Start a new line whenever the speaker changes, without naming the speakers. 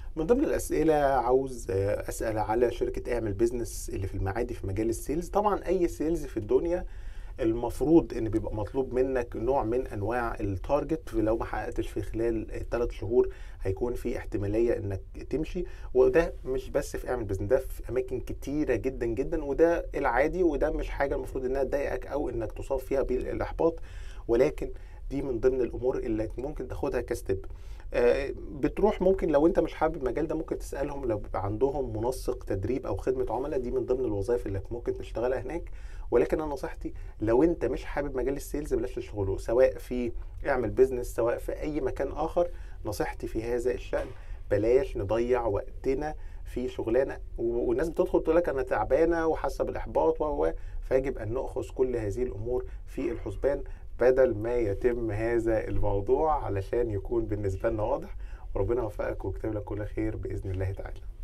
من ضمن الاسئله عاوز آه، اسال على شركه اعمل بيزنس اللي في المعادي في مجال السيلز طبعا اي سيلز في الدنيا المفروض ان بيبقى مطلوب منك نوع من انواع التارجت لو ما حققتش في خلال ثلاث شهور هيكون في احتماليه انك تمشي وده مش بس في اعمل بزنس ده في اماكن كتيره جدا جدا وده العادي وده مش حاجه المفروض انها تضايقك او انك تصاب فيها بالاحباط ولكن دي من ضمن الامور اللي ممكن تاخدها كستيب آه، بتروح ممكن لو انت مش حابب المجال ده ممكن تسالهم لو بيبقى عندهم منسق تدريب او خدمه عملاء دي من ضمن الوظائف اللي ممكن تشتغلها هناك ولكن انا نصيحتي لو انت مش حابب مجال السيلز بلاش تشتغله سواء في اعمل بيزنس سواء في اي مكان اخر نصيحتي في هذا الشان بلاش نضيع وقتنا في شغلانه والناس بتدخل تقول لك انا تعبانه وحاسه بالاحباط و فيجب ان ناخذ كل هذه الامور في الحسبان بدل ما يتم هذا الموضوع علشان يكون بالنسبه لنا واضح وربنا يوفقك ويكتب لك كل خير باذن الله تعالى